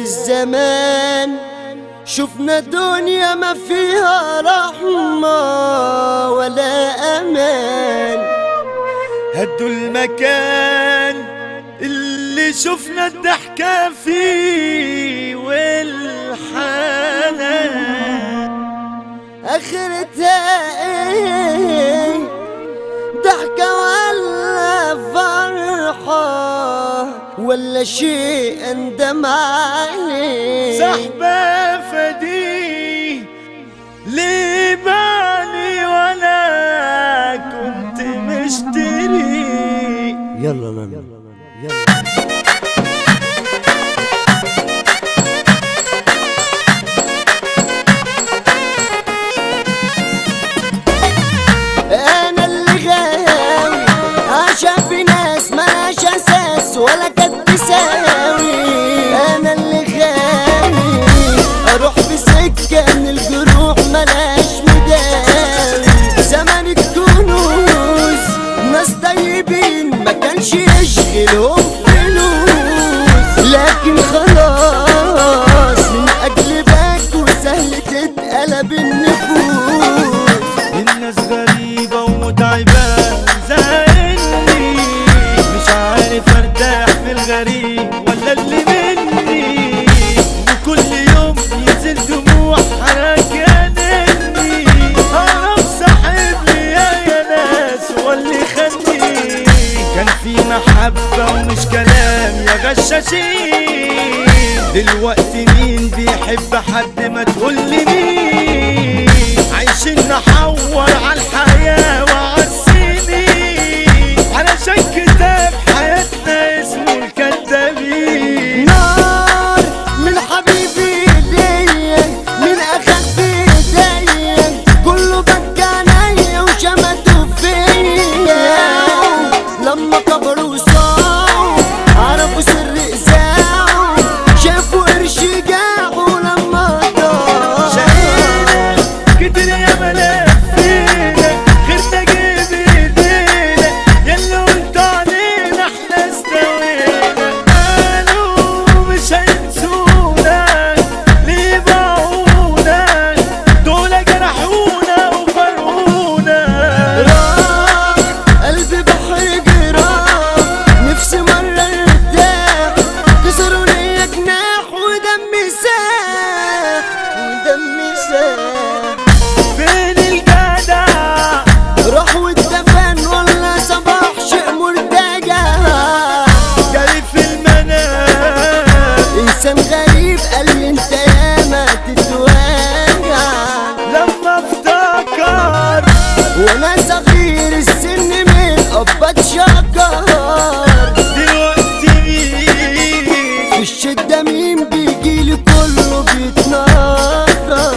الزمان شفنا دنيا ما فيها رحمة ولا أمان هدوا المكان اللي شفنا الضحكة فيه والحنان آخرتها إيه ضحكة ولا فرحة ولا شيء أندم عليه صحبة فدي ليه بالي ولا كنت مشتري يلا نانا يلا انا اللي غاوي عشان في ناس ملهاش اساس ولا كانت تساوي انا اللي غاوي اروح في سكه من الجروح ملهاش مداوي زمن الكنوز ناس طيبين ما كانش يشغلهم فلوس لكن خلاص من اجل باك وسهل تتقلب النفوس الناس غريبة ومتعبة زهقني مش عارف ارتاح في الغريب ولا اللي مني وكل يوم ينزل دموع حركانني اعرف صاحبي يا يا ناس هو اللي خلني كان في محبة ومش كلام يا غشاشين دلوقتي مين بيحب حد ما تقولي مين عايشين نحور على الحياة وعلى السنين علشان كتاب حياتنا اسمه الكذابين نار من حبيبي ليا من اخد بايديا كله بكى عليا وشمته فيا لما كبروا وصاعوا عرفوا سر اذاعوا شافوا قرش جاعوا لما ضاعوا شقينا كتير يا ملاك فينا غيرنا جيب ايدينا يلا قلت علينا احنا استوينا قالوا مش هينسونا ليه باعونا دول جرحونا وفرقونا راح قلبي بحر جراح نفسي مرة ارتاح كسروا ليا جناح ودمي ساح ودمي ساح فين الجدع راح واتدفن ولا صباح شيء مرتجع جري في المنام انسان غريب قال لي انت ياما تتوجع لما افتكر وانا صغير السن من ابات شجر دلوقتي مين في الشدة مين بيجيلي كله بيتنطط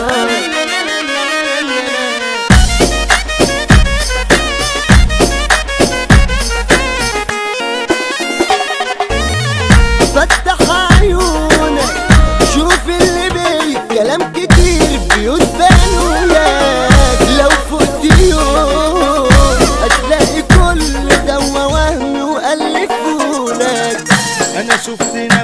فتح عيونك شوف اللي بيه كلام كتير بيوت بنولك لو فقت يوم هتلاقي كل ده وهم وألفولك انا شفت